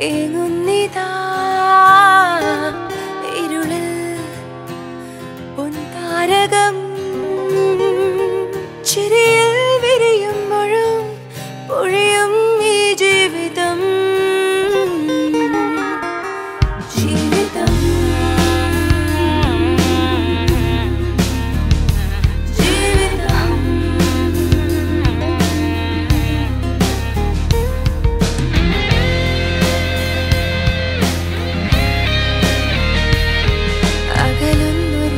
ഏങ്ങുന്നിതാ ഇരുളിൽ പൊൻതാരകം ചിരിയിൽ വിരിയുമ്പോഴും പൊഴിയും ഈ ജീവിതം ജീവിതം ജീവിതം അകലുന്നൊരീ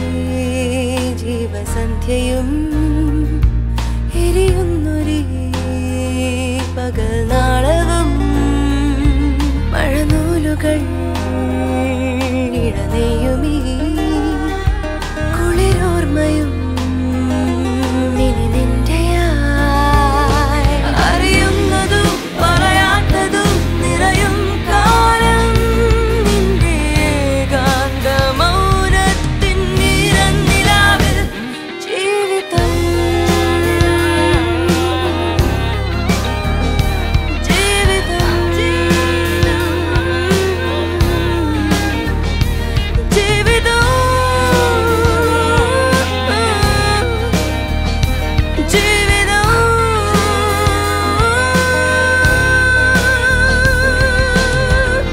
ജീവസന്ധ്യയും എരിയുന്നൊരീ പകൽ നാളകം മഴനൂലുകൾ ഇടനെയ്യുമീ കുളിരോർമ്മയും ഇനി നിന്റെയായി അറിയുന്നതും പറയാത്തതും നിറയും കാലം നിന്റെ ഏകാന്തമൗനത്തിൻ നിറനിലാവിൽ ജീവിതം ജീവിതം ജീവിതം ജീവിതം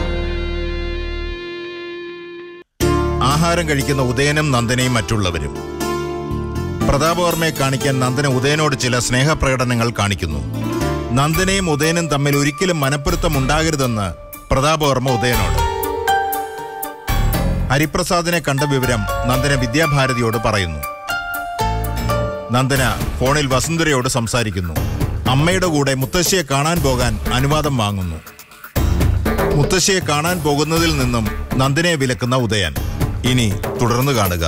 ആഹാരം കഴിക്കുന്ന ഉദയനും നന്ദനയും മറ്റുള്ളവരും പ്രതാപവർമ്മയെ കാണിക്കാൻ നന്ദന ഉദയനോട് ചില സ്നേഹപ്രകടനങ്ങൾ കാണിക്കുന്നു നന്ദനയും ഉദയനും തമ്മിൽ ഒരിക്കലും മനപ്പൊരുത്തം ഉണ്ടാകരുതെന്ന് പ്രതാപവർമ്മ ഉദയനോട് ഹരിപ്രസാദിനെ കണ്ട വിവരം നന്ദന വിദ്യാഭാരതിയോട് പറയുന്നു നന്ദന ഫോണിൽ വസുന്ധരയോട് സംസാരിക്കുന്നു അമ്മയുടെ കൂടെ മുത്തശ്ശിയെ കാണാൻ പോകാൻ അനുവാദം വാങ്ങുന്നു മുത്തശ്ശിയെ കാണാൻ പോകുന്നതിൽ നിന്നും നന്ദിനെ വിലക്കുന്ന ഉദയൻ ഇനി തുടർന്ന് കാണുക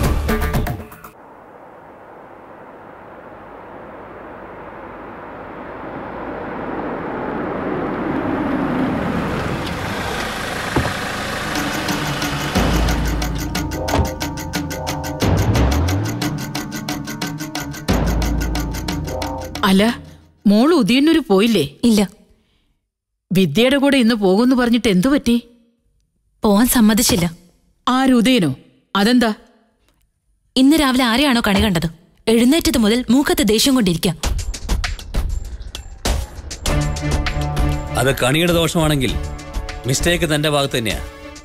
അല്ല മോൾ ഉദയന്നൂര് പോയില്ലേ ഇല്ല വിദ്യയുടെ കൂടെ ഇന്ന് പോകുമെന്ന് പറഞ്ഞിട്ട് എന്തു പറ്റി പോവാൻ സമ്മതിച്ചില്ല ആരുദയനോ അതെന്താ ഇന്ന് രാവിലെ ആരെയാണോ കണി കണ്ടത് എഴുന്നേറ്റത് മുതൽ മൂക്കത്ത് ദേഷ്യം കൊണ്ടിരിക്കാം അത് കണിയുടെ ദോഷമാണെങ്കിൽ മിസ്റ്റേക്ക് തന്റെ ഭാഗത്ത് തന്നെയാ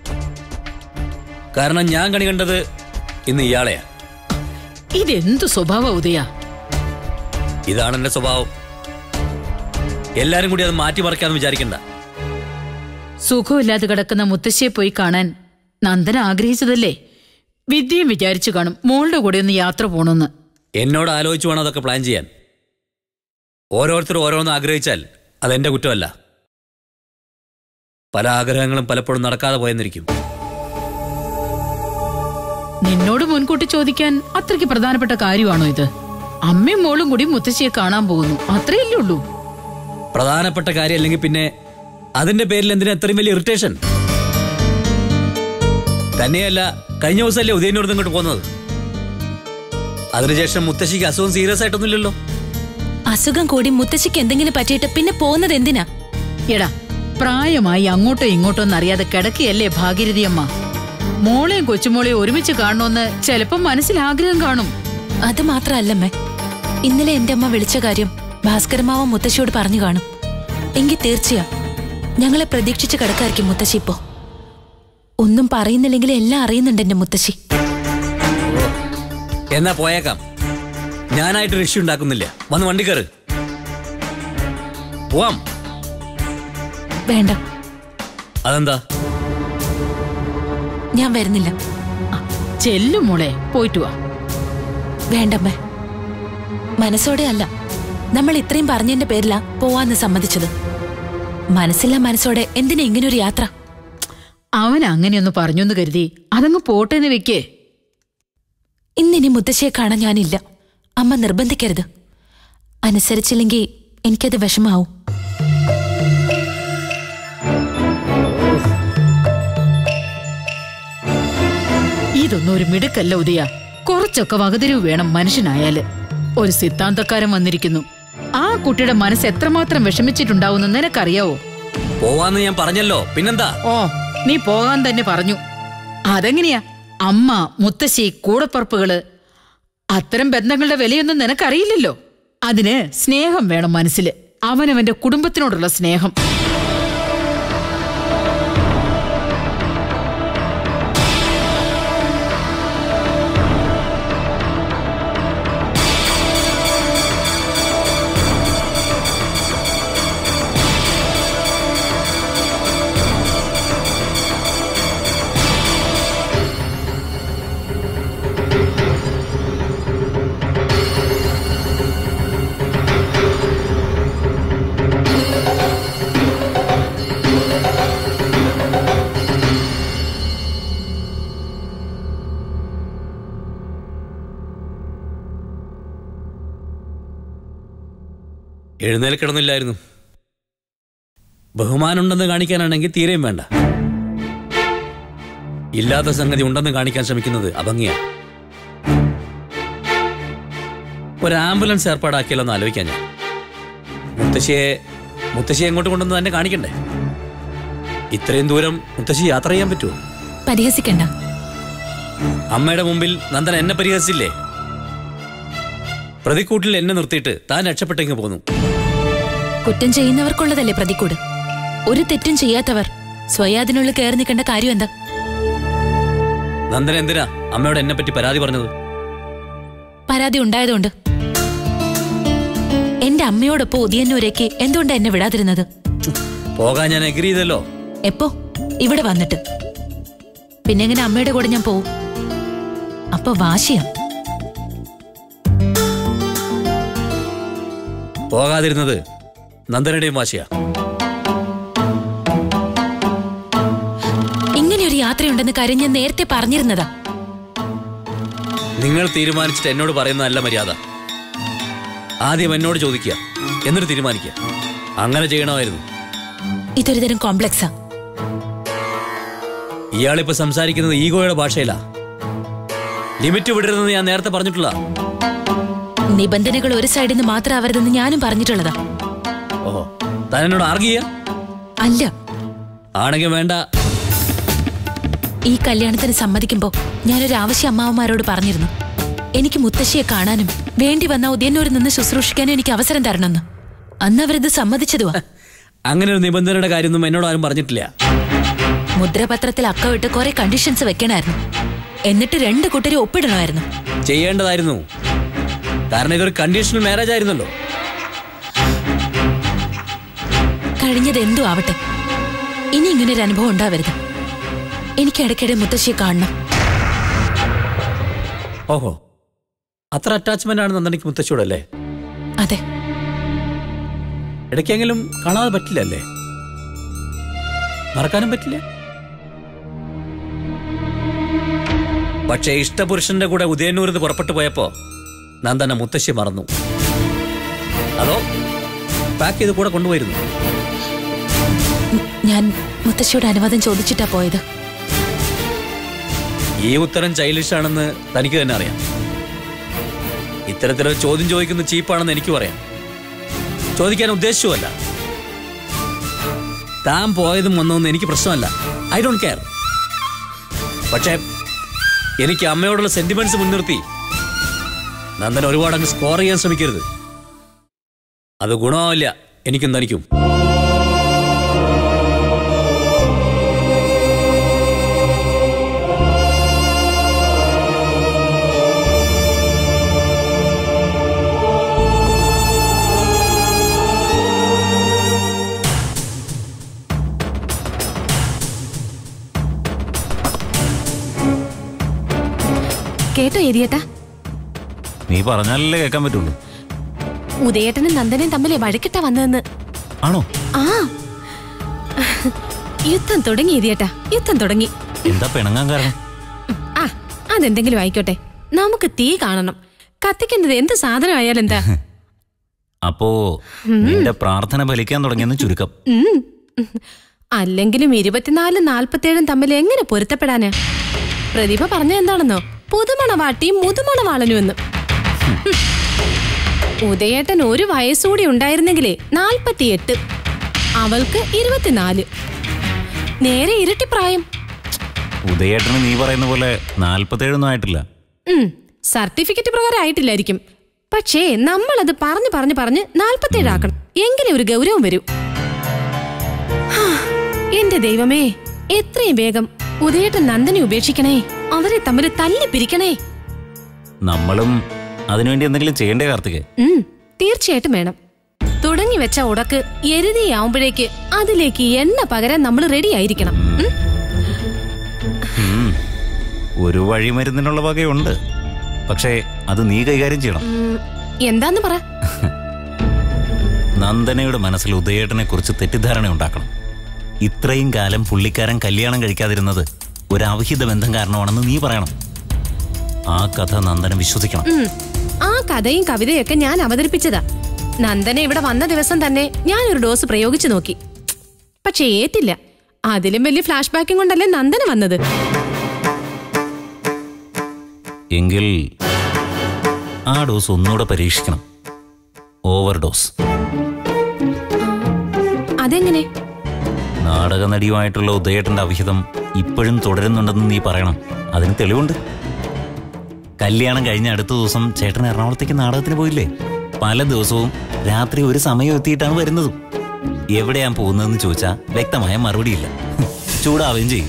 കാരണം ഞാൻ കണി കണ്ടത് ഇന്ന് ഇയാളെയാ ഇതെന്തു സ്വഭാവ ഉദയ ഇതാണ് എന്റെ സ്വഭാവം എല്ലാരും കൂടി അത് മാറ്റിമറിക്കാന്ന് വിചാരിക്കണ്ട സുഖമില്ലാതെ കിടക്കുന്ന മുത്തശ്ശിയെ പോയി കാണാൻ നന്ദന ആഗ്രഹിച്ചതല്ലേ വിദ്യയും വിചാരിച്ചു കാണും മോളുടെ കൂടെ ഒന്ന് യാത്ര പോണെന്ന് എന്നോട് ആലോചിച്ച് വേണം അതൊക്കെ പ്ലാൻ ചെയ്യാൻ ഓരോരുത്തരും ഓരോന്ന് ആഗ്രഹിച്ചാൽ അതെന്റെ കുറ്റമല്ല പല ആഗ്രഹങ്ങളും പലപ്പോഴും നടക്കാതെ പോയെന്നിരിക്കും നിന്നോട് മുൻകൂട്ടി ചോദിക്കാൻ അത്രയ്ക്ക് പ്രധാനപ്പെട്ട കാര്യമാണോ ഇത് അമ്മയും മോളും കൂടി മുത്തശ്ശിയെ കാണാൻ പോകുന്നു അത്രയല്ലേ ഉള്ളൂ പ്രധാനപ്പെട്ട കാര്യം അല്ലെങ്കിൽ പിന്നെ അതിന്റെ പേരിൽ എന്തിനാ ഇത്രയും വലിയ ഇറിറ്റേഷൻ തന്നെയല്ല കഴിഞ്ഞ ദിവസമല്ലേ ഉദയനോട് ഇങ്ങോട്ട് പോകുന്നത് അതിനുശേഷം മുത്തശ്ശിക്ക് അസുഖം സീരിയസ് ആയിട്ടൊന്നുമില്ലല്ലോ അസുഖം കൂടി മുത്തശ്ശിക്ക് എന്തെങ്കിലും പറ്റിയിട്ട് പിന്നെ പോകുന്നത് എന്തിനാ എടാ പ്രായമായി അങ്ങോട്ടോ ഇങ്ങോട്ടോ എന്നറിയാതെ കിടക്കുകയല്ലേ ഭാഗീരഥി അമ്മ മോളെയും കൊച്ചുമോളെയും ഒരുമിച്ച് കാണണമെന്ന് ചിലപ്പം മനസ്സിൽ ആഗ്രഹം കാണും അത് മാത്രല്ലമ്മേ ഇന്നലെ എന്റെ അമ്മ വിളിച്ച കാര്യം ഭാസ്കരമാവ മുത്തശ്ശിയോട് പറഞ്ഞു കാണും എങ്കിൽ തീർച്ചയാ ഞങ്ങളെ പ്രതീക്ഷിച്ച് കിടക്കായിരിക്കും മുത്തശ്ശി ഇപ്പോ ഒന്നും പറയുന്നില്ലെങ്കിൽ എല്ലാം അറിയുന്നുണ്ട് എന്റെ മുത്തശ്ശി എന്നാ പോയേക്കാം ഞാനായിട്ടൊരു ഇഷ്യൂ ഉണ്ടാക്കുന്നില്ല വന്ന് വണ്ടി കയറ് പോവാം വേണ്ട അതെന്താ ഞാൻ വരുന്നില്ല ആ, ചെല്ലു മോളെ പോയിട്ട് വാ വേണ്ടമ്മേ മനസ്സോടെ അല്ല നമ്മൾ ഇത്രയും പറഞ്ഞതിന്റെ പേരിലാ പോവാന്ന് സമ്മതിച്ചത് മനസ്സില്ല മനസ്സോടെ എന്തിനാ ഇങ്ങനൊരു യാത്ര അവൻ അങ്ങനെയൊന്ന് പറഞ്ഞൊന്ന് കരുതി അതങ്ങ് പോട്ടെന്ന് വെക്കേ ഇന്നിനി മുത്തശ്ശിയെ കാണാൻ ഞാനില്ല അമ്മ നിർബന്ധിക്കരുത് അനുസരിച്ചില്ലെങ്കിൽ എനിക്കത് വിഷമാവും ഇതൊന്നും ഒരു മിടുക്കല്ല ഉദയ കുറച്ചൊക്കെ വകതിരിവ് വേണം മനുഷ്യനായാല് ഒരു സിദ്ധാന്തക്കാരൻ വന്നിരിക്കുന്നു ആ കുട്ടിയുടെ മനസ്സ് എത്രമാത്രം വിഷമിച്ചിട്ടുണ്ടാവുന്ന നിനക്കറിയാവോ പോവാന്ന് ഞാൻ പറഞ്ഞല്ലോ പിന്നെന്താ ഓ നീ പോകാൻ തന്നെ പറഞ്ഞു അതെങ്ങനെയാ അമ്മ മുത്തശ്ശി കൂടപ്പറപ്പുകള് അത്തരം ബന്ധങ്ങളുടെ വിലയൊന്നും നിനക്കറിയില്ലല്ലോ അതിന് സ്നേഹം വേണം മനസ്സിൽ അവനവന്റെ കുടുംബത്തിനോടുള്ള സ്നേഹം എഴുന്നേൽക്കിടന്നില്ലായിരുന്നു ബഹുമാനമുണ്ടെന്ന് കാണിക്കാനാണെങ്കിൽ തീരെയും വേണ്ട ഇല്ലാത്ത സംഗതി ഉണ്ടെന്ന് കാണിക്കാൻ ശ്രമിക്കുന്നത് അഭംഗിയാണ് ഒരു ആംബുലൻസ് ഏർപ്പാടാക്കിയല്ലോ എന്ന് ആലോചിക്കാൻ ഞാൻ മുത്തശ്ശിയെ മുത്തശ്ശിയെ എങ്ങോട്ട് കൊണ്ടുവന്ന് തന്നെ കാണിക്കണ്ടേ ഇത്രയും ദൂരം മുത്തശ്ശി യാത്ര ചെയ്യാൻ പറ്റുമോ പരിഹസിക്കണ്ട അമ്മയുടെ മുമ്പിൽ നന്ദൻ എന്നെ പരിഹസിച്ചില്ലേ പ്രതിക്കൂട്ടിൽ എന്നെ നിർത്തിയിട്ട് താൻ രക്ഷപ്പെട്ടെങ്കിൽ പോന്നു കുറ്റം ചെയ്യുന്നവർക്കുള്ളതല്ലേ പ്രതിക്കൂട് ഒരു തെറ്റും ചെയ്യാത്തവർ സ്വയാതിനുള്ളിൽ കയറി നിൽക്കേണ്ട കാര്യം എന്താ നന്ദൻ എന്തിനാ അമ്മയോട് എന്നെ പറ്റി പരാതി പറഞ്ഞത് പരാതി ഉണ്ടായതുകൊണ്ട് എന്റെ അമ്മയോടൊപ്പം ഉദിയന്നൂരേക്ക് എന്തുകൊണ്ടാ എന്നെ വിടാതിരുന്നത് പോകാൻ ഞാൻ എഗ്രി ചെയ്തല്ലോ എപ്പോ ഇവിടെ വന്നിട്ട് പിന്നെ എങ്ങനെ അമ്മയുടെ കൂടെ ഞാൻ പോവും അപ്പൊ വാശിയാ പോകാതിരുന്നത് നന്ദനുടെയും വാശിയാ ഇങ്ങനെ ഒരു യാത്രയുണ്ടെന്ന് കാര്യം ഞാൻ നേരത്തെ പറഞ്ഞിരുന്നതാ നിങ്ങൾ തീരുമാനിച്ചിട്ട് എന്നോട് പറയുന്നതല്ല മര്യാദ ആദ്യം എന്നോട് ചോദിക്കുക എന്നിട്ട് തീരുമാനിക്കുക അങ്ങനെ ചെയ്യണമായിരുന്നു ഇതൊരു തരം കോംപ്ലക്സാ ഇയാളിപ്പോ സംസാരിക്കുന്നത് ഈഗോയുടെ ഭാഷയിലാ ലിമിറ്റ് വിടരുതെന്ന് ഞാൻ നേരത്തെ പറഞ്ഞിട്ടുള്ള നിബന്ധനകൾ ഒരു സൈഡിൽ നിന്ന് മാത്രം ആവരുതെന്ന് ഞാനും പറഞ്ഞിട്ടുള്ളതാ ഓഹോ താൻ എന്നോട് ആർഗിയ അല്ല ആണെങ്കിൽ വേണ്ട ഈ കല്യാണത്തിന് സമ്മതിക്കുമ്പോ ഞാനൊരു ആവശ്യം അമ്മാവന്മാരോട് പറഞ്ഞിരുന്നു എനിക്ക് മുത്തശ്ശിയെ കാണാനും വേണ്ടി വന്ന ഉദയന്നൂരിൽ നിന്ന് ശുശ്രൂഷിക്കാനും എനിക്ക് അവസരം തരണമെന്ന് അന്ന് അവരിത് സമ്മതിച്ചതുവാ അങ്ങനെ ഒരു നിബന്ധനയുടെ കാര്യമൊന്നും എന്നോട് ആരും പറഞ്ഞിട്ടില്ല മുദ്രപത്രത്തിൽ അക്കമിട്ട് കുറെ കണ്ടീഷൻസ് വെക്കണമായിരുന്നു എന്നിട്ട് രണ്ട് കൂട്ടരും ഒപ്പിടണമായിരുന്നു ചെയ്യേണ്ടതായിരുന്നു കാരണം ഇതൊരു കണ്ടീഷണൽ മാരേജ് ആയിരുന്നല്ലോ കഴിഞ്ഞത് എന്തോ ആവട്ടെ ഇനി ഇങ്ങനൊരു അനുഭവം ഉണ്ടാവരുത് എനിക്ക് ഇടയ്ക്കിടെ മുത്തശ്ശിയെ കാണണം ഓഹോ അത്ര അറ്റാച്ച്മെന്റ് ആണ് നന്ദനിക്ക് മുത്തശ്ശിയോടല്ലേ അതെ ഇടയ്ക്കെങ്കിലും കാണാതെ പറ്റില്ലല്ലേ മറക്കാനും പറ്റില്ല പക്ഷേ ഇഷ്ടപുരുഷന്റെ കൂടെ ഉദയന്നൂരിൽ നിന്ന് പുറപ്പെട്ടു പോയപ്പോ നന്ദന മുത്തശ്ശി മറന്നു അതോ പാക്ക് ചെയ്ത് കൂടെ കൊണ്ടുപോയിരുന്നു ഞാൻ മുത്തശ്ശിയോട് അനുവാദം ചോദിച്ചിട്ടാ പോയത് ഈ ഉത്തരം ചൈൽഡിഷ് ആണെന്ന് തനിക്ക് തന്നെ അറിയാം ഇത്തരത്തിലൊരു ചോദ്യം ചോദിക്കുന്ന ചീപ്പാണെന്ന് എനിക്ക് പറയാം ചോദിക്കാൻ ഉദ്ദേശിച്ചുമല്ല താൻ പോയതും വന്നതെന്ന് എനിക്ക് പ്രശ്നമല്ല ഐ ഡോണ്ട് കെയർ പക്ഷേ എനിക്ക് അമ്മയോടുള്ള സെന്റിമെന്റ്സ് മുൻനിർത്തി നന്ദൻ ഒരുപാട് അങ്ങ് സ്കോർ ചെയ്യാൻ ശ്രമിക്കരുത് അത് ഗുണമാവില്ല എനിക്കും തനിക്കും കേട്ടോ എരിയേട്ടാ നീ പറഞ്ഞാലല്ലേ കേൾക്കാൻ പറ്റുള്ളൂ ഉദയേട്ടനും നന്ദനും തമ്മിൽ വഴക്കിട്ടാ വന്നതെന്ന് ആണോ ആ യുദ്ധം തുടങ്ങി എരിയേട്ടാ യുദ്ധം തുടങ്ങി എന്താ പിണങ്ങാൻ കാരണം ആ അതെന്തെങ്കിലും ആയിക്കോട്ടെ നമുക്ക് തീ കാണണം കത്തിക്കുന്നത് എന്ത് സാധനമായാലും എന്താ അപ്പോ നിന്റെ പ്രാർത്ഥന ഫലിക്കാൻ തുടങ്ങിയെന്ന് ചുരുക്കം ഉം. അല്ലെങ്കിലും ഇരുപത്തിനാലും നാൽപ്പത്തിയേഴും തമ്മിൽ എങ്ങനെ പൊരുത്തപ്പെടാനാ പ്രതിഭ പറഞ്ഞ എന്താണെന്നോ പുതുമണവാട്ടിയും മുതുമണവാളനും എന്ന് ഉദയേട്ടൻ ഒരു വയസ്സുകൂടി ഉണ്ടായിരുന്നെങ്കിലേ നാൽപ്പത്തിയെട്ട് അവൾക്ക് ഇരുപത്തിനാല് നേരെ ഇരട്ടി പ്രായം ഉദയേട്ടന് നീ പറയുന്ന പോലെ നാൽപ്പത്തേഴൊന്നും ആയിട്ടില്ല ഉം, സർട്ടിഫിക്കറ്റ് പ്രകാരം ആയിട്ടില്ലായിരിക്കും പക്ഷേ നമ്മളത് പറഞ്ഞു പറഞ്ഞു പറഞ്ഞ് നാൽപ്പത്തേഴ് ആക്കണം എങ്ങനെ ഒരു ഗൗരവം വരൂ ഹാ, എന്റെ ദൈവമേ എത്രയും വേഗം ഉദയേട്ടൻ നന്ദനെ ഉപേക്ഷിക്കണേ അവരെ തമ്മിൽ തല്ലി പിരിക്കണേ നമ്മളും അതിനുവേണ്ടി എന്തെങ്കിലും ചെയ്യേണ്ടേ കാർത്തികേ ഉം, തീർച്ചയായിട്ടും വേണം തുടങ്ങി വെച്ച ഉടക്ക് എരുതിയാവുമ്പോഴേക്ക് അതിലേക്ക് എണ്ണ പകരാൻ നമ്മൾ റെഡി ആയിരിക്കണം ഉം? ഉം. ഒരു വഴിമരുന്നിനുള്ള വകയുണ്ട് പക്ഷേ അത് നീ കൈകാര്യം ചെയ്യണം ഉം, എന്താന്ന് പറ നന്ദനയുടെ മനസ്സിൽ ഉദയേട്ടനെ കുറിച്ച് തെറ്റിദ്ധാരണ ഉണ്ടാക്കണം ഇത്രയും കാലം പുള്ളിക്കാരൻ കല്യാണം കഴിക്കാതിരുന്നത് ഒരു അവിഹിത ബന്ധം കാരണമാണെന്ന് നീ പറയണം ആ കഥ നന്ദന വിശ്വസിക്കണം ഉം. ആ കഥയും കവിതയൊക്കെ ഞാൻ അവതരിപ്പിച്ചതാ നന്ദന ഇവിടെ വന്ന ദിവസം തന്നെ ഞാൻ ഒരു ഡോസ് പ്രയോഗിച്ചു നോക്കി പക്ഷെ ഏറ്റില്ല അതിലും വലിയ ഫ്ലാഷ് ബാക്കും കൊണ്ടല്ലേ നന്ദന വന്നത് എങ്കിൽ ആ ഡോസ് ഒന്നുകൂടെ പരീക്ഷിക്കണം ഓവർ ഡോസ് അതെങ്ങനെ നാടക നടിയുമായിട്ടുള്ള ഉദയേട്ടന്റെ അവിഹിതം ഇപ്പോഴും തുടരുന്നുണ്ടെന്ന് നീ പറയണം അതിന് തെളിവുണ്ട് കല്യാണം കഴിഞ്ഞ അടുത്ത ദിവസം ചേട്ടൻ എറണാകുളത്തേക്ക് നാടകത്തിന് പോയില്ലേ പല ദിവസവും രാത്രി ഒരു സമയം എത്തിയിട്ടാണ് വരുന്നതും എവിടെയാ പോകുന്നതെന്ന് ചോദിച്ചാൽ വ്യക്തമായ മറുപടിയില്ല ചൂടാവുകയും ചെയ്യും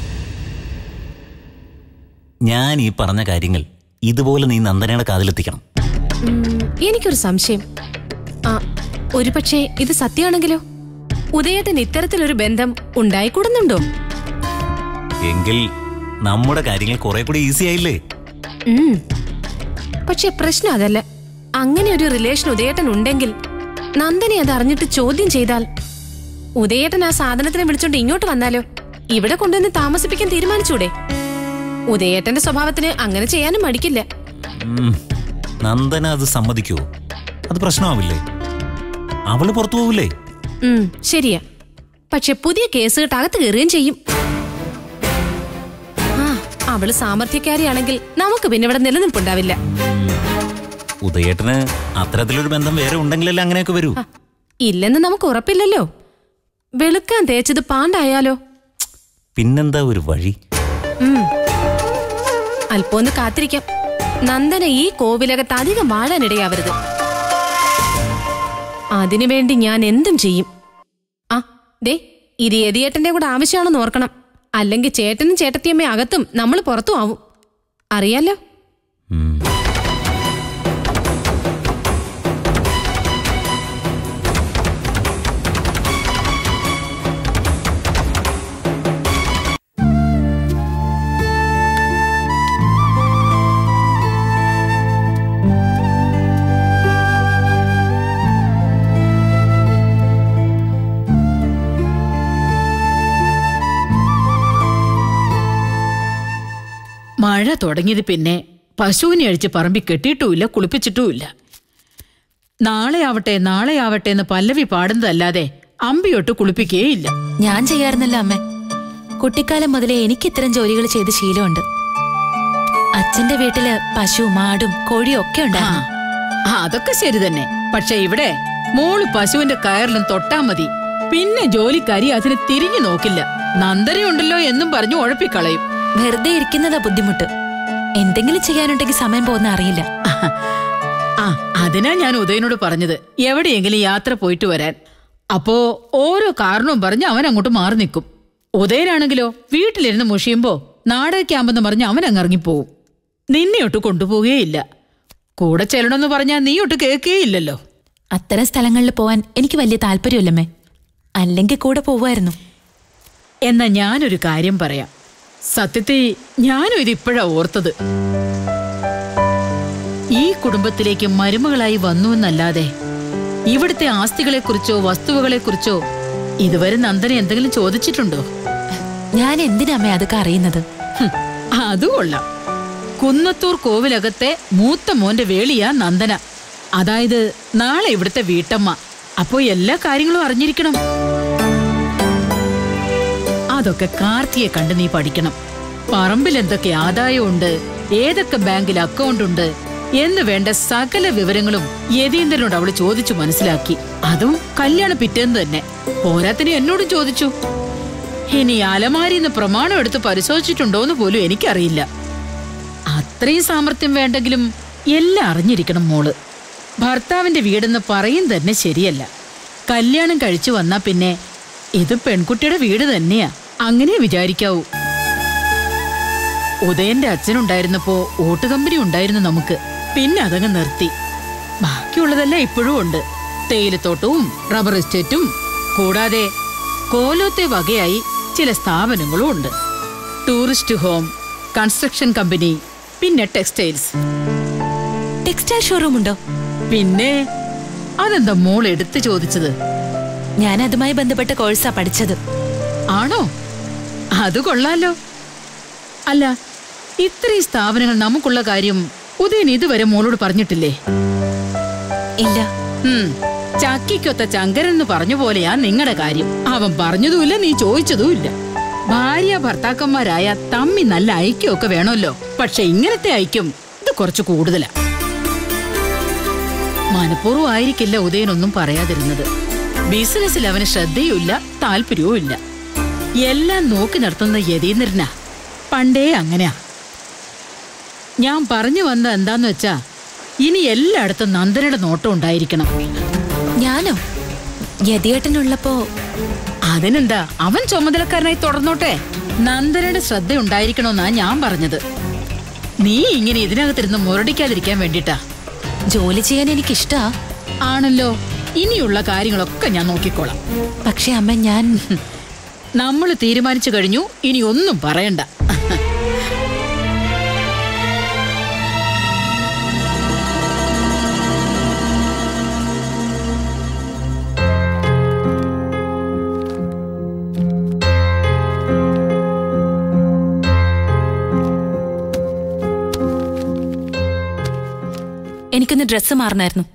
ഞാൻ ഈ പറഞ്ഞ കാര്യങ്ങൾ ഇതുപോലെ നീ നന്ദനയുടെ കാതിലെത്തിക്കണം ഉം, എനിക്കൊരു സംശയം ആ ഒരു പക്ഷേ ഇത് സത്യമാണെങ്കിലോ ഉദയേട്ടൻ ഇത്തരത്തിലൊരു ബന്ധം ഉണ്ടായിക്കൂടുന്നുണ്ടോ എങ്കിൽ നമ്മുടെ കാര്യങ്ങൾ കുറെ കൂടി ഈസി ആയില്ലേ ഉം. പക്ഷെ പ്രശ്നം അതല്ല അങ്ങനെ ഒരു റിലേഷൻ ഉദയേട്ടൻ ഉണ്ടെങ്കിൽ നന്ദനെ അത് അറിഞ്ഞിട്ട് ചോദ്യം ചെയ്താൽ ഉദയേട്ടൻ ആ സാധനത്തിനെ വിളിച്ചോണ്ട് ഇങ്ങോട്ട് വന്നാലോ ഇവിടെ കൊണ്ടുവന്ന് താമസിപ്പിക്കാൻ തീരുമാനിച്ചൂടെ ഉദയേട്ടന്റെ സ്വഭാവത്തിന് അങ്ങനെ ചെയ്യാനും മടിക്കില്ല ഉം. നന്ദന അത് സമ്മതിക്കുവോ അത് പ്രശ്നമാവില്ലേ അവള് പുറത്തു പോവില്ലേ ഉം ശരിയാ പക്ഷെ പുതിയ കേസ് അകത്ത് കയറുകയും ചെയ്യും ആ അവള് സാമർഥ്യക്കാരിയാണെങ്കിൽ നമുക്ക് പിന്നെ ഇവിടെ നിലനിൽപ്പുണ്ടാവില്ല ഉദയേട്ടന് അത്തരത്തിലൊരു ബന്ധം വേറെ ഉണ്ടെങ്കിലല്ലേ അങ്ങനെയൊക്കെ വരൂ ആ, ഇല്ലെന്ന് നമുക്ക് ഉറപ്പില്ലല്ലോ വെളുക്കാൻ തേച്ചത് പാണ്ടായാലോ പിന്നെന്താ ഒരു വഴി ഉം. അല്പമൊന്ന് കാത്തിരിക്കാം നന്ദന ഈ കോവിലകത്ത് അധികം വാഴാനിടയാവരുത് അതിനുവേണ്ടി ഞാൻ എന്തും ചെയ്യും ആ ദേ ഇത് എതിയേട്ടന്റെ കൂടെ ആവശ്യമാണെന്ന് ഓർക്കണം അല്ലെങ്കിൽ ചേട്ടനും ചേട്ടത്തിയമ്മയും അകത്തും നമ്മൾ പുറത്തും ആവും അറിയാലോ ഉം. മഴ തുടങ്ങിയത് പിന്നെ പശുവിനെ അഴിച്ച് പറമ്പി കെട്ടിയിട്ടുമില്ല കുളിപ്പിച്ചിട്ടുമില്ല നാളെ ആവട്ടെ നാളെ ആവട്ടെ എന്ന് പല്ലവി പാടുന്നതല്ലാതെ അമ്പിയൊട്ട് കുളിപ്പിക്കുകയില്ല ഞാൻ ചെയ്യാറുന്നല്ലോ അമ്മേ കുട്ടിക്കാലം മുതലേ എനിക്ക് ഇത്തരം ജോലികൾ ചെയ്ത് ശീലമുണ്ട് അച്ഛന്റെ വീട്ടില് പശു മാടും കോഴിയും ഒക്കെ ആ ഉണ്ടായിരുന്നു ആ, അതൊക്കെ ശരി തന്നെ പക്ഷെ ഇവിടെ മോള് പശുവിന്റെ കയറിലും തൊട്ടാ മതി പിന്നെ ജോലിക്കാരി അതിന് തിരിഞ്ഞു നോക്കില്ല നന്ദനയുണ്ടല്ലോ എന്നും പറഞ്ഞു ഉഴപ്പിക്കളയും വെറുതെ ഇരിക്കുന്നതാ ബുദ്ധിമുട്ട് എന്തെങ്കിലും ചെയ്യാനുണ്ടെങ്കിൽ സമയം പോകുന്ന അറിയില്ല ആ അതിനാ ഞാൻ ഉദയനോട് പറഞ്ഞത് എവിടെയെങ്കിലും യാത്ര പോയിട്ട് വരാൻ അപ്പോ ഓരോ കാരണവും പറഞ്ഞ് അവൻ അങ്ങോട്ട് മാറി നിൽക്കും ഉദയനാണെങ്കിലോ വീട്ടിലിരുന്ന് മുഷിയുമ്പോ നാടകയ്ക്കാമ്പെന്ന് പറഞ്ഞ് അവൻ അങ്ങ് ഇറങ്ങിപ്പോവും നിന്നെ ഒട്ട് കൊണ്ടുപോകുകയില്ല കൂടെ ചെല്ലണമെന്ന് പറഞ്ഞാൽ നീ ഒട്ട് കേൾക്കുകയില്ലല്ലോ അത്തരം സ്ഥലങ്ങളിൽ പോവാൻ എനിക്ക് വലിയ താല്പര്യമില്ലമ്മേ അല്ലെങ്കിൽ കൂടെ പോവായിരുന്നു എന്നാ ഞാനൊരു കാര്യം പറയാം സത്യത്തിൽ ഞാനും ഇത് ഇപ്പോഴാ ഓർത്തത് ഈ കുടുംബത്തിലേക്ക് മരുമകളായി വന്നുവെന്നല്ലാതെ ഇവിടുത്തെ ആസ്തികളെക്കുറിച്ചോ വസ്തുവകളെക്കുറിച്ചോ ഇതുവരെ നന്ദന എന്തെങ്കിലും ചോദിച്ചിട്ടുണ്ടോ ഞാൻ എന്തിനാ അമ്മേ അതൊക്കെ അറിയുന്നത് ഹും, അത് കൊള്ളാം കുന്നത്തൂർ കോവിലകത്തെ മൂത്ത മോന്റെ വേളിയാ നന്ദന അതായത് നാളെ ഇവിടുത്തെ വീട്ടമ്മ അപ്പോ എല്ലാ കാര്യങ്ങളും അറിഞ്ഞിരിക്കണം അതൊക്കെ കാർത്തിയെ കണ്ട് നീ പഠിക്കണം പറമ്പിൽ എന്തൊക്കെ ആദായമുണ്ട് ഏതൊക്കെ ബാങ്കിൽ അക്കൗണ്ട് ഉണ്ട് എന്ന് വേണ്ട സകല വിവരങ്ങളും യതീന്ദ്രനോട് അവള് ചോദിച്ചു മനസ്സിലാക്കി അതും കല്യാണ പിറ്റേന്ന് തന്നെ പോരാത്തിന് എന്നോടും ചോദിച്ചു ഇനി അലമാരിന്ന് പ്രമാണം എടുത്ത് പരിശോധിച്ചിട്ടുണ്ടോന്ന് പോലും എനിക്കറിയില്ല അത്രയും സാമർത്ഥ്യം വേണ്ടെങ്കിലും എല്ലാം അറിഞ്ഞിരിക്കണം മോള് ഭർത്താവിന്റെ വീടെന്ന് പറയും തന്നെ ശരിയല്ല കല്യാണം കഴിച്ചു വന്നാ പിന്നെ ഇത് പെൺകുട്ടിയുടെ വീട് തന്നെയാ അങ്ങനെ വിചാരിക്കാവൂ ഉദയന്റെ അച്ഛനുണ്ടായിരുന്നപ്പോ ഓട്ട് കമ്പനി ഉണ്ടായിരുന്നു നമുക്ക് പിന്നെ അതങ്ങ് നിർത്തി ബാക്കിയുള്ളതെല്ലാം ഇപ്പോഴും ഉണ്ട് തേയിലത്തോട്ടവും റബ്ബർ എസ്റ്റേറ്റും കൂടാതെ കോലോത്തെ വകയായി ചില സ്ഥാപനങ്ങളും ഉണ്ട് ടൂറിസ്റ്റ് ഹോം കൺസ്ട്രക്ഷൻ കമ്പനി പിന്നെ ടെക്സ്റ്റൈൽസ് ടെക്സ്റ്റൈൽ ഷോറൂം ഉണ്ടോ പിന്നെ അതെന്താ മോൾ എടുത്തു ചോദിച്ചത് ഞാൻ അതുമായി ബന്ധപ്പെട്ട കോഴ്സാ പഠിച്ചത് ആണോ അത് കൊള്ളാലോ അല്ല ഇത്രയും സ്ഥാപനങ്ങൾ നമുക്കുള്ള കാര്യം ഉദയൻ ഇതുവരെ മോളോട് പറഞ്ഞിട്ടില്ലേ ഇല്ല ഉം, ചക്കിക്കൊത്ത ചങ്കരൻ എന്ന് പറഞ്ഞ പോലെയാ നിങ്ങളുടെ കാര്യം അവൻ പറഞ്ഞതുമില്ല നീ ചോദിച്ചതുമില്ല ഭാര്യ ഭർത്താക്കന്മാരായ തമ്മി നല്ല ഐക്യമൊക്കെ വേണമല്ലോ പക്ഷെ ഇങ്ങനത്തെ ഐക്യം ഇത് കുറച്ച് കൂടുതലാ മനഃപൂർവ്വം ആയിരിക്കില്ല ഉദയനൊന്നും പറയാതിരുന്നത് ബിസിനസ്സിൽ അവന് ശ്രദ്ധയുമില്ല താല്പര്യവും ഇല്ല എല്ലാം നോക്കി നടത്തുന്ന യതീന്ദ്രനാ പണ്ടേ അങ്ങനെയാ ഞാൻ പറഞ്ഞു വന്നത് എന്താന്ന് വെച്ചാ ഇനി എല്ലായിടത്തും നന്ദനയുടെ നോട്ടം ഉണ്ടായിരിക്കണം ഞാനോ യതിയേട്ടനുള്ളപ്പോ അതിനെന്താ അവൻ ചുമതലക്കാരനായി തുടർന്നോട്ടെ നന്ദനയുടെ ശ്രദ്ധ ഉണ്ടായിരിക്കണമെന്നാ ഞാൻ പറഞ്ഞത് നീ ഇങ്ങനെ ഇതിനകത്തിരുന്ന് മുരടിക്കാതിരിക്കാൻ വേണ്ടിട്ടാ ജോലി ചെയ്യാൻ എനിക്കിഷ്ടാ ആണല്ലോ ഇനിയുള്ള കാര്യങ്ങളൊക്കെ ഞാൻ നോക്കിക്കോളാം പക്ഷെ അമ്മ ഞാൻ നമ്മൾ തീരുമാനിച്ചു കഴിഞ്ഞു ഇനി ഒന്നും പറയണ്ട എനിക്കൊന്ന് ഡ്രസ്സ് മാറണമായിരുന്നു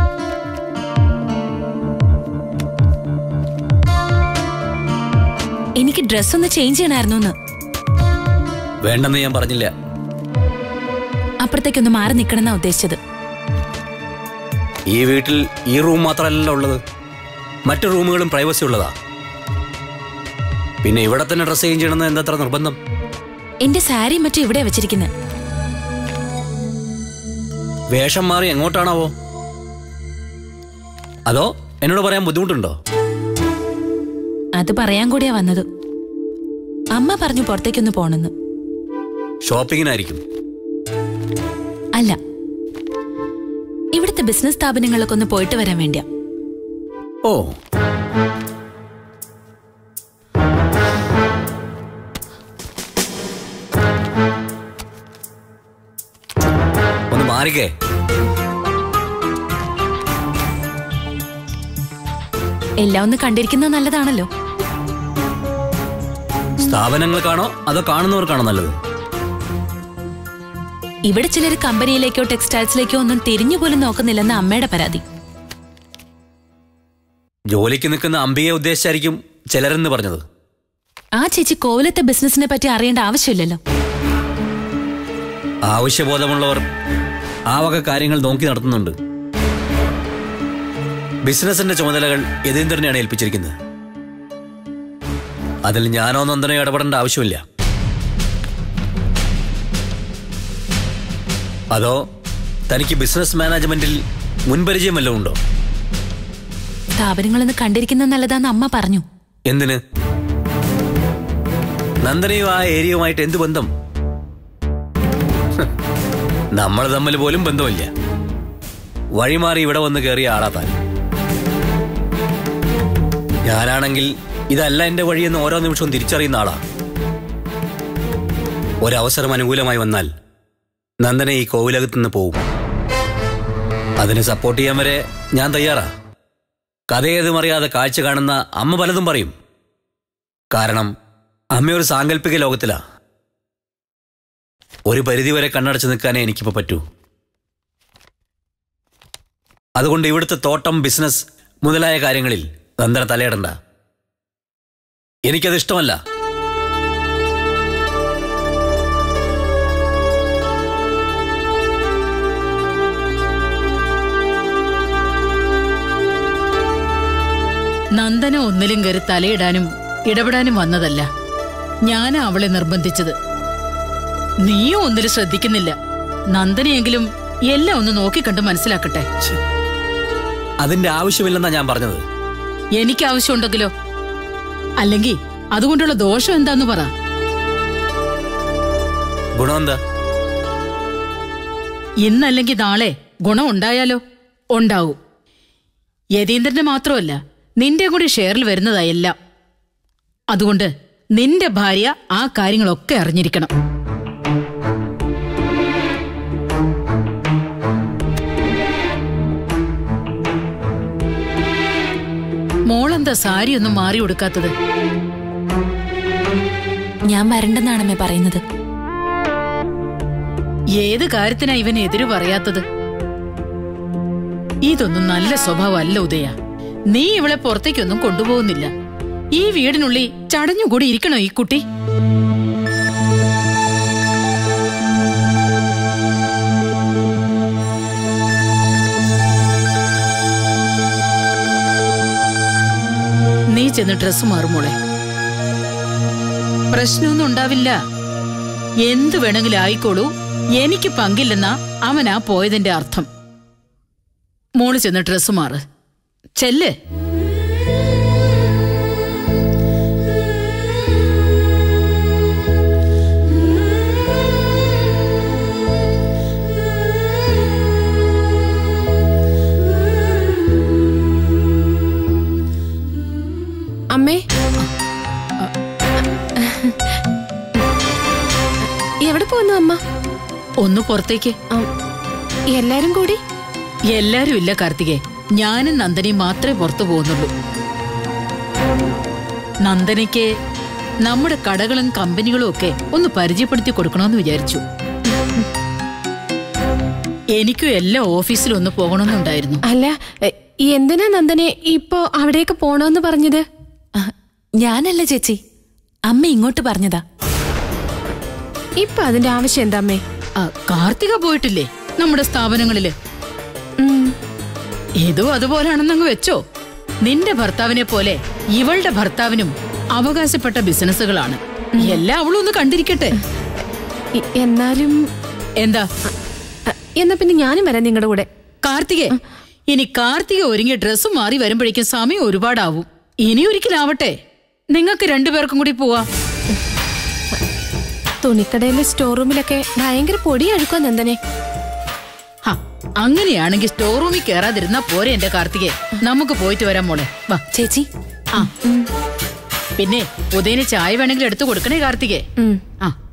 എനിക്ക് ഡ്രസ് ഒന്ന് ചേഞ്ച് ചെയ്യണമായിരുന്നു എന്ന് വേണ്ടെന്ന് ഞാൻ പറഞ്ഞില്ല അപ്പുറത്തേക്കൊന്ന് മാറി നിൽക്കണമെന്നാ ഉദ്ദേശിച്ചത് ഈ വീട്ടിൽ ഈ റൂം മാത്രമല്ല ഉള്ളത് മറ്റു റൂമുകളും പ്രൈവസി ഉള്ളതാ പിന്നെ ഇവിടെ തന്നെ ഡ്രസ് ചേഞ്ച് ചെയ്യണമെന്ന് എന്തത്ര നിർബന്ധം എന്റെ സാരി മറ്റും ഇവിടെ വെച്ചിരിക്കുന്നത് വേഷം മാറി എങ്ങോട്ടാണാവോ അതോ എന്നോട് പറയാൻ ബുദ്ധിമുട്ടുണ്ടോ അത് പറയാൻ കൂടിയാ വന്നത് അമ്മ പറഞ്ഞു പുറത്തേക്കൊന്ന് പോണെന്ന് ഷോപ്പിങ്ങിനായിരിക്കും അല്ല ഇവിടുത്തെ ബിസിനസ് സ്ഥാപനങ്ങളിലൊക്കെ ഒന്ന് പോയിട്ട് വരാൻ വേണ്ടിയാ ഓ ഒന്ന് മാറിക്കേ എല്ലാം ഒന്ന് കണ്ടിരിക്കുന്നത് നല്ലതാണല്ലോ സ്ഥാപനങ്ങൾക്കാണോ അതോ കാണുന്നവർക്കാണോ നല്ലത് ഇവിടെ ചിലർ കമ്പനിയിലേക്കോ ടെക്സ്റ്റൈൽസിലേക്കോ ഒന്നും തിരിഞ്ഞു പോലും നോക്കുന്നില്ലെന്ന് അമ്മയുടെ പരാതി ജോലിക്ക് നിൽക്കുന്ന അമ്പിയെ ഉദ്ദേശിച്ചായിരിക്കും ചിലരെന്ന് പറഞ്ഞത് ആ ചേച്ചി കോവിലത്തെ ബിസിനസിനെ പറ്റി അറിയേണ്ട ആവശ്യമില്ലല്ലോ ആവശ്യബോധമുള്ളവർ ആ വക കാര്യങ്ങൾ നോക്കി നടത്തുന്നുണ്ട് ബിസിനസിന്റെ ചുമതലകൾ യതീന്ദ്രനെയാണ് ഏൽപ്പിച്ചിരിക്കുന്നത് അതിൽ ഞാനോ നന്ദനോ ഇടപെടേണ്ട ആവശ്യമില്ല അതോ തനിക്ക് ബിസിനസ് മാനേജ്മെന്റിൽ മുൻപരിചയം വല്ലതും ഉണ്ടോ സ്ഥാപനങ്ങളൊന്ന് കണ്ടിരിക്കുന്നത് നല്ലതാന്ന് അമ്മ പറഞ്ഞു എന്തിന് നന്ദനയും ആ ഏരിയയുമായിട്ട് എന്ത് ബന്ധം നമ്മൾ തമ്മിൽ പോലും ബന്ധമില്ല വഴിമാറി ഇവിടെ വന്ന് കയറിയ ആളാ താൻ ഞാനാണെങ്കിൽ ഇതല്ല എന്റെ വഴിയെന്ന് ഓരോ നിമിഷവും തിരിച്ചറിയുന്ന ആളാ ഒരവസരം അനുകൂലമായി വന്നാൽ നന്ദന ഈ കോവിലകത്ത് നിന്ന് പോവും അതിന് സപ്പോർട്ട് ചെയ്യാൻ വരെ ഞാൻ തയ്യാറാ കഥയേതും അറിയാതെ കാഴ്ച കാണുന്ന അമ്മ പലതും പറയും കാരണം അമ്മ ഒരു സാങ്കല്പിക ലോകത്തിലാ ഒരു പരിധിവരെ കണ്ണടച്ച് നിൽക്കാനേ എനിക്കിപ്പോ പറ്റൂ അതുകൊണ്ട് ഇവിടുത്തെ തോട്ടം ബിസിനസ് മുതലായ കാര്യങ്ങളിൽ നന്ദന തലയിടണ്ട എനിക്കത് ഇഷ്ടമല്ല നന്ദന ഒന്നിലും കയറി തലയിടാനും ഇടപെടാനും വന്നതല്ല ഞാനാ അവളെ നിർബന്ധിച്ചത് നീയും ഒന്നിലും ശ്രദ്ധിക്കുന്നില്ല നന്ദനയെങ്കിലും എല്ലാം ഒന്ന് നോക്കിക്കണ്ട് മനസ്സിലാക്കട്ടെ അതിന്റെ ആവശ്യമില്ലെന്നാ ഞാൻ പറഞ്ഞത് എനിക്ക് ആവശ്യമുണ്ടെങ്കിലോ അല്ലെങ്കിൽ അതുകൊണ്ടുള്ള ദോഷം എന്താന്ന് പറ ഗുണം എന്താ ഇന്നല്ലെങ്കിൽ നാളെ ഗുണം ഉണ്ടായാലോ ഉണ്ടാവും യതീന്ദ്രന്റെ മാത്രമല്ല നിന്റെ കൂടി ഷെയറിൽ വരുന്നതാ എല്ലാം അതുകൊണ്ട് നിന്റെ ഭാര്യ ആ കാര്യങ്ങളൊക്കെ അറിഞ്ഞിരിക്കണം മോളെന്താ സാരി ഒന്നും മാറി കൊടുക്കാത്തത് ഞാൻ വരണ്ടെന്നാണ് അമ്മേ പറയുന്നത് ഏത് കാര്യത്തിനാ ഇവൻ എതിര് പറയാത്തത് ഇതൊന്നും നല്ല സ്വഭാവമല്ല ഉദയ നീ ഇവളെ പുറത്തേക്കൊന്നും കൊണ്ടുപോകുന്നില്ല ഈ വീടിനുള്ളിൽ ചടഞ്ഞുകൂടി ഇരിക്കണോ ഈ കുട്ടി നീ ചെന്ന് ഡ്രസ് മാറുമോളെ പ്രശ്നമൊന്നും ഉണ്ടാവില്ല എന്ത് വേണമെങ്കിലും ആയിക്കോളൂ എനിക്ക് പങ്കില്ലെന്നാ അവനാ പോയതിന്റെ അർത്ഥം മോള് ചെന്ന് ഡ്രസ് മാറ് ചെല്ല് അമ്മേ എവിടെ പോകുന്നു അമ്മ ഒന്ന് പുറത്തേക്ക് ആ, എല്ലാരും കൂടി എല്ലാരും ഇല്ല കാർത്തികേ ഞാനും നന്ദനയും മാത്രമേ പുറത്തു പോകുന്നുള്ളൂ നന്ദനയ്ക്ക് നമ്മുടെ കടകളും കമ്പനികളും ഒക്കെ ഒന്ന് പരിചയപ്പെടുത്തി കൊടുക്കണമെന്ന് വിചാരിച്ചു എനിക്കും എല്ലാ ഓഫീസിലും ഒന്ന് പോകണമെന്നുണ്ടായിരുന്നു അല്ല എ, എന്തിനാ നന്ദനെ ഇപ്പോ അവിടേക്ക് പോണോന്ന് പറഞ്ഞത് ആ, ഞാനല്ല ചേച്ചി അമ്മ ഇങ്ങോട്ട് പറഞ്ഞതാ ഇപ്പൊ അതിന്റെ ആവശ്യം എന്താ അമ്മേ ആ, കാർത്തിക പോയിട്ടില്ലേ നമ്മുടെ സ്ഥാപനങ്ങളില് ഉം, ഇതും അതുപോലാണെന്നങ്ങ് വെച്ചോ നിന്റെ ഭർത്താവിനെ പോലെ ഇവളുടെ ഭർത്താവിനും അവകാശപ്പെട്ട ബിസിനസ്സുകളാണ് എല്ലാം അവളും ഒന്ന് കണ്ടിരിക്കട്ടെ ഇ- എന്നാലും എന്താ അ, എന്നാ പിന്നെ ഞാനും വരാം നിങ്ങളുടെ കൂടെ കാർത്തികെ ഇനി കാർത്തിക ഒരുങ്ങി ഡ്രസ്സ് മാറി വരുമ്പോഴേക്കും സമയം ഒരുപാടാവും ഇനി ഒരിക്കലാവട്ടെ നിങ്ങൾക്ക് രണ്ടുപേർക്കും കൂടി പോവാ തുണിക്കടയിലെ സ്റ്റോർ റൂമിലൊക്കെ ഭയങ്കര പൊടി അഴുക്കോ നന്ദനെ ഹ, അങ്ങനെയാണെങ്കിൽ സ്റ്റോർ റൂമിൽ കയറാതിരുന്നാ പോരെ എന്റെ കാർത്തികെ നമുക്ക് പോയിട്ട് വരാം മോളെ വാ ചേച്ചി ആ പിന്നെ ഉദയന് ചായ വേണമെങ്കിൽ എടുത്തു കൊടുക്കണേ കാർത്തികെ ഉം. ആ